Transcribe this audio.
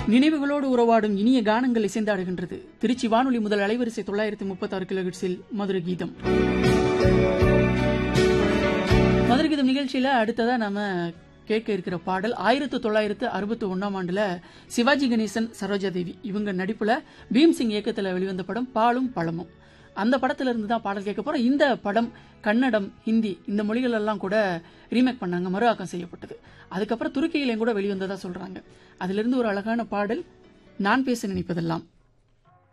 நினைவுகளோடு உறவாடும் இனிய கானங்கள் இசைந்தாடுகின்றது திருச்சி வானொலி முதல் அலைவரிசை தொள்ளாயிரத்தி முப்பத்தி ஆறு கிலோஹெட்ஸில் மதுரை கீதம் மதுரை கீதம் நிகழ்ச்சியில அடுத்ததா நாம கேட்க இருக்கிற பாடல் ஆயிரத்து தொள்ளாயிரத்து அறுபத்தி ஒன்னாம் ஆண்டுல சிவாஜி கணேசன் சரோஜா தேவி இவங்க நடிப்புல பீம்சிங் இயக்கத்துல வெளிவந்த படம் பாலும் பழமும் அந்த படத்துல இருந்து தான் பாடல் கேட்க போறோம் இந்த படம் கன்னடம் ஹிந்தி இந்த மொழிகள் எல்லாம் கூட ரீமேக் பண்ணாங்க மறு ஆக்கம் செய்யப்பட்டது அதுக்கப்புறம் துருக்கியிலையும் கூட வெளிவந்ததா சொல்றாங்க அதிலிருந்து ஒரு அழகான பாடல் நான் பேச நினைப்பதெல்லாம்